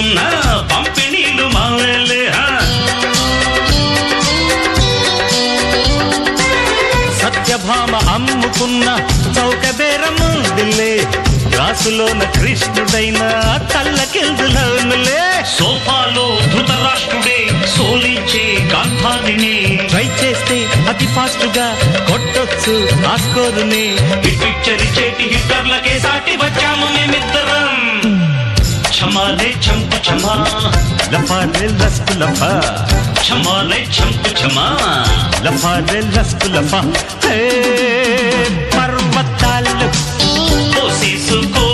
పంచుకున్న పంపిణీలు మావేలే హా. సత్యభామ అమ్ముకున్న చౌక బేరముందిలే గ్లాసులోన కృష్ణుడైన కళ్ళకెల్దులోనులే సోఫాలో ధృతరాష్ట్రుడే సోలించే గాంధారిని ట్రై చేస్తే అతి ఫాస్ట్ గా కొట్టొచ్చు ఆ స్కోరునే పిక్చరి చేటి హిట్టర్లకే సాటి వచ్చాము మేమిద్దరం క్షమాలే చంపు క్షమా లఫారే లస్కు లఫా క్షమాలే చంపు క్షమా లఫారే లస్కు లఫా హే పర్వతాలు పోసేసుకో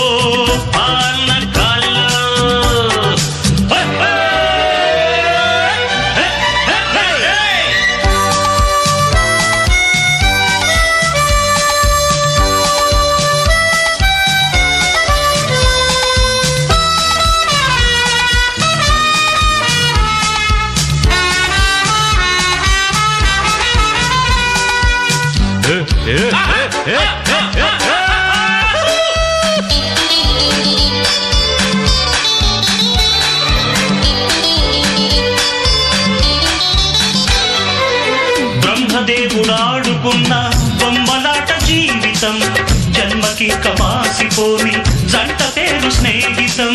పానకాలు హే, హే! హే, హే, హే, హే! బ్రహ్మదేవుడాడుకున్న బొమ్మలాట జీవితం జన్మకి కమాసిపోని జంట పేరు స్నేహితం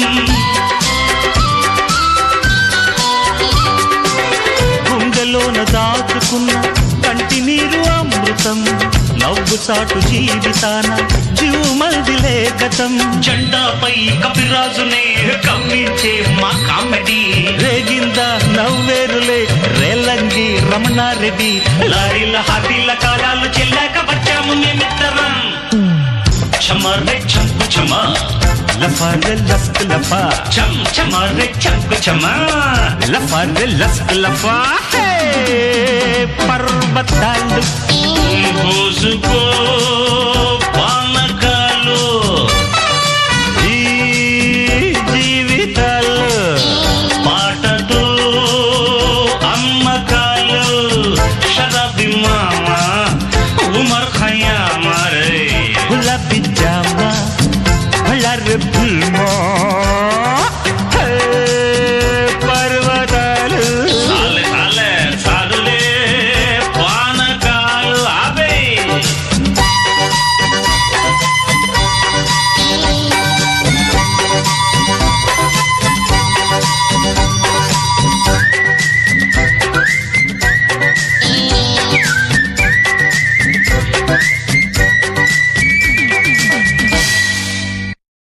గుండెలోన దాచుకున్న కంటి నీరు అమృతం నవ్వు సాటు జీవితాన జీవమల్దిలే గతం జెండాపై కపిరాజునే కమ్మించే మా కామెడీ రేగింద నవ్వేరులే రేలంగి రమణారెడ్డి లారీల హాటీల కాలాలు చెల్లాక వచ్చాము మేమిద్దరం క్షమరే చంపు క్షమా లఫారె లస్క్ లఫా చం చమరే చంపు క్షమా లఫారె లస్క్ లఫా హే, పర్వతాలు పోసుకో